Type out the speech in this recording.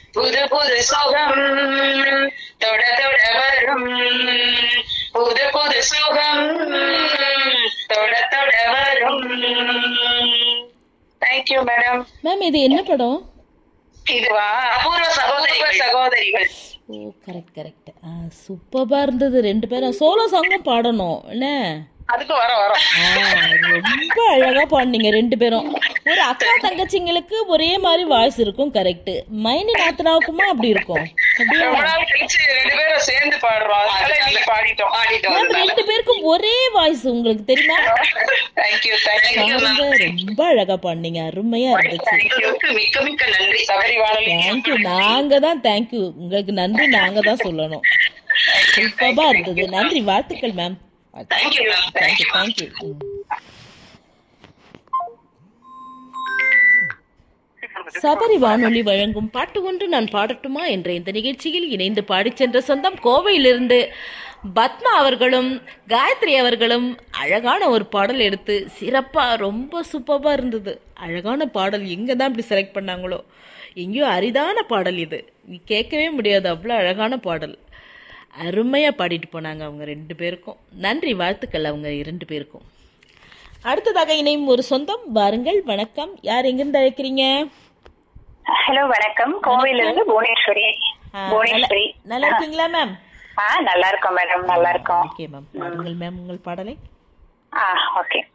புது புது சுகம் தொட தொட வரும் புது புது சுகம் தொட தொட வரும் தேங்க்யூ மேடம் மேம் இது என்ன படம் இதுவா அபூர்வ சகோதரிகள் சகோதரிகள் ஓ கரெக்ட் கரெக்ட் சூப்பராக இருந்தது ரெண்டு பேரும் சோலோ சாங்கும் பாடணும் என்ன அதுக்கு வர வரோம் ஆ, ரொம்ப அழகா பாடுனீங்க ரெண்டு பேரும் ஒரு அக்கா தங்கச்சிங்களுக்கு ஒரே மாதிரி வாய்ஸ் இருக்கும் கரெக்ட் மைனி நாத்தனாவுக்குமா அப்படி இருக்கும் அப்படியா ரொம்ப நாள் கழிச்சு ரெண்டு பேரும் சேர்ந்து பாடுறோம் அதனால இன்னைக்கு பாடிட்டோம் பாடிட்டோம் மேம் ரெண்டு பேருக்கும் ஒரே வாய்ஸ் உங்களுக்கு தெரியுமா தேங்க்யூ தேங்க்யூ பாருங்க ரொம்ப அழகா பாடுனீங்க அருமையா இருந்துச்சு தேங்க்யூ மிக்க மிக்க நன்றி சபரி வானொலி தேங்க்யூ நாங்க தான் தேங்க்யூ உங்களுக்கு நன்றி நாங்க தான் சொல்லணும் சூப்பரா இருந்தது நன்றி வாழ்த்துக்கள் ma'am thank you ma'am thank you thank you Sabari வானொலி வழங்கும் பாட்டு ஒன்று நான் பாடட்டுமா என்ற இந்த நிகழ்ச்சியில் இணைந்து பாடிச் சென்ற சொந்தம் கோவையிலிருந்து பத்மா அவர்களும் காயத்ரி அவர்களும் அழகான ஒரு பாடல் எடுத்து சிறப்பா ரொம்ப சூப்பராக இருந்தது அழகான பாடல் எங்க தான் இப்படி செலக்ட் பண்ணாங்களோ எங்கேயோ அரிதான பாடல் இது நீ கேட்கவே முடியாது அவ்வளோ அழகான பாடல் அருமையாக பாடிட்டு போனாங்க அவங்க ரெண்டு பேருக்கும் நன்றி வாழ்த்துக்கள் அவங்க இரண்டு பேருக்கும் அடுத்ததாக இணையும் ஒரு சொந்தம் வாருங்கள் வணக்கம் யார் எங்கிருந்து அழைக்கிறீங்க ஹலோ வணக்கம் கோவையில இருந்து புவனேஸ்வரி ஆ, புவனேஸ்வரி நல்லா- நல்லா இருக்கீங்களா மேம் ஆ நல்லா இருக்கோம் மேடம் நல்லா இருக்கோம் ஓகே மேம் பாடுங்கள் மேம் உங்கள் பாடலை ஆ ஓகே